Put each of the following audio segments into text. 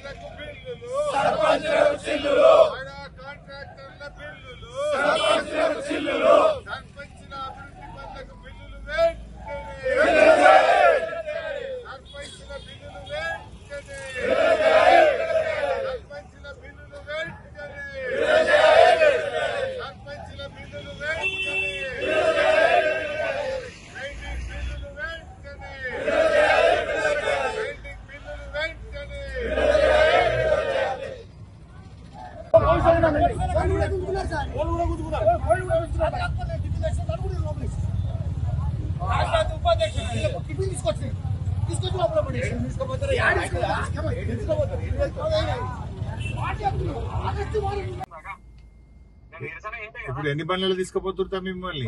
కాంట్రాక్టర్లకు బిల్లులు బడా కాంట్రాక్టర్ల బిల్లులు సర్పంచుల అభివృద్ధి పనులకు బిల్లులు వెంటనే సర్పంచుల బిల్లులు వెంటనే సర్పంచుల బిల్లులు వెంటనే సర్పంచుల బిల్లులు వెంటనే రైడింగ్ బిల్లులు వెంటనే రైడింగ్ బిల్లులు వెంటనే ఇప్పుడు ఎన్ని బండ్లలో తీసుకుపోతుంటా మిమ్మల్ని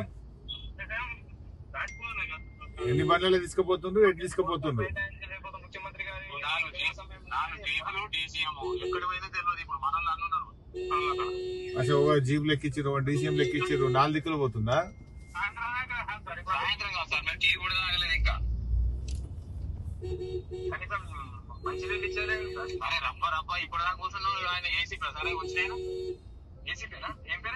ఎన్ని బండ్లలో తీసుకుపోతుండ్రు ఎటు తీసుకుపోతుండ్రు ముఖ్యమంత్రి గారి నాలుగు జీపులు నాలుగు జీపులు డీసీఎం ఎక్కడ పోయినా తెలియదు ఇప్పుడు మనల్ని అన్నున్నారు అసలు ఒక జీప్ లెక్కిచ్చిర్రు ఒక డీసీఎం లెక్కిచ్చిర్రు నాలుగు దిక్కులు పోతుందా సాయంత్రం కాదు సార్ మేము టీ కూడా తాగలేదు ఇంకా కనీసం మంచినీళ్ళు ఇచ్చారే అరే రప్ప రప్ప ఇప్పుడు దాకా కూర్చున్నావు ఆయన ఏసీ ప్రసారం వచ్చినాను ఏసీపీనా ఏం పేరు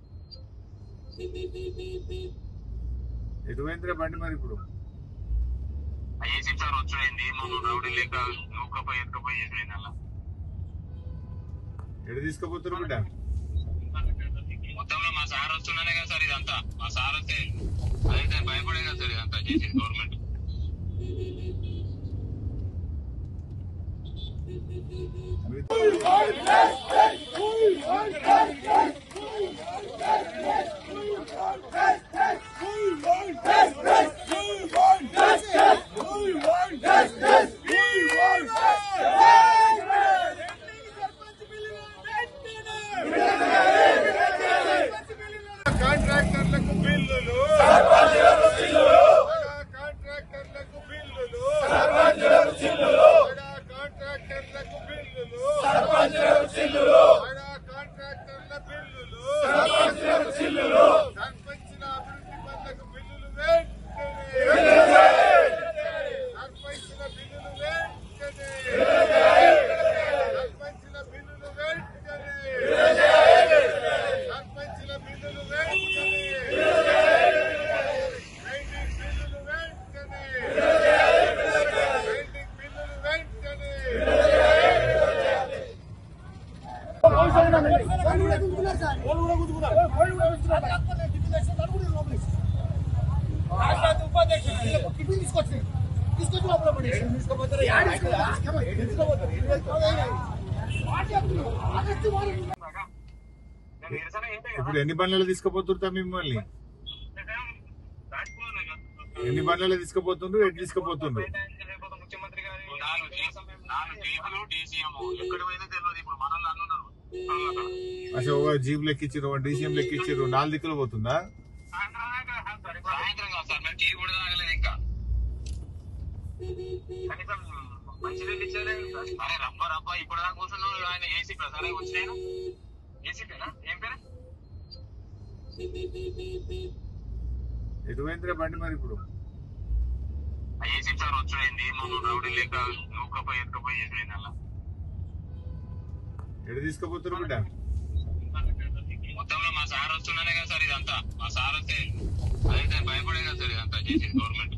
ఎటు పోయిందిరా బండి మరి ఇప్పుడు ఆ ఏసీ సార్ వచ్చింది మనం రౌడీ లేక నూకపోయి ఎత్తుకపోయి చేసిపోయింది అలా ఎటు తీసుకుపోతున్నారు బిడ్డ మొత్తంలో మా సార్ వస్తున్నానే కదా సార్ ఇదంతా మా సార్ వస్తే అదైతే భయపడే కదా సార్ ఇదంతా చేసింది గవర్నమెంట్ కాంట్రాక్టర్లకు బిల్లులు బడా కాంట్రాక్టర్లకు బిల్లులు బడా కాంట్రాక్టర్లకు బిల్లులు బడా కాంట్రాక్టర్ల బిల్లులు సర్పంచుల అభివృద్ధి పనులకు బిల్లులు వెంటనే సర్పంచుల బిల్లులు వెంటనే సర్పంచుల బిల్లులు వెంటనే సర్పంచుల బిల్లులు వెంటనే రైడింగ్ బిల్లులు వెంటనే రైడింగ్ బిల్లులు వెంటనే నేను నిరసన ఏంటి ఇప్పుడు ఎన్ని బండ్లలో తీసుకుపోతుంటా మిమ్మల్ని ఎన్ని బండ్లలో తీసుకుపోతుండ్రు ఎటు తీసుకుపోతుండ్రు ముఖ్యమంత్రి గారి నాలుగు జీపులు నాలుగు జీపులు డీసీఎం ఎక్కడ పోయినా తెలియదు ఇప్పుడు మనల్ని అన్నున్నారు అసలు ఒక జీప్ లెక్కిచ్చిర్రు ఒక డీసీఎం లెక్కిచ్చిర్రు నాలుగు దిక్కులు పోతుందా సాయంత్రం కాదు సార్ మేము టీ కూడా తాగలేదు ఇంకా కనీసం మంచినీళ్ళు ఇచ్చారే అరే రప్ప రప్ప ఇప్పుడు దాకా కూర్చున్నావు ఆయన ఏసీ ప్రసారం వచ్చినాను ఏసీపీనా ఏం పేరు ఎటు పోయిందిరా బండి మరి ఇప్పుడు ఆ ఏసీ సార్ వచ్చింది మనం రౌడీ లేక నూకపోయి ఎత్తుకపోయి చేసిపోయింది అలా ఎటు తీసుకుపోతున్నారు బిడ్డ మొత్తంలో మా సార్ వస్తున్నానే కదా సార్ ఇదంతా మా సార్ వస్తే అదైతే భయపడే కదా సార్ ఇదంతా చేసింది గవర్నమెంట్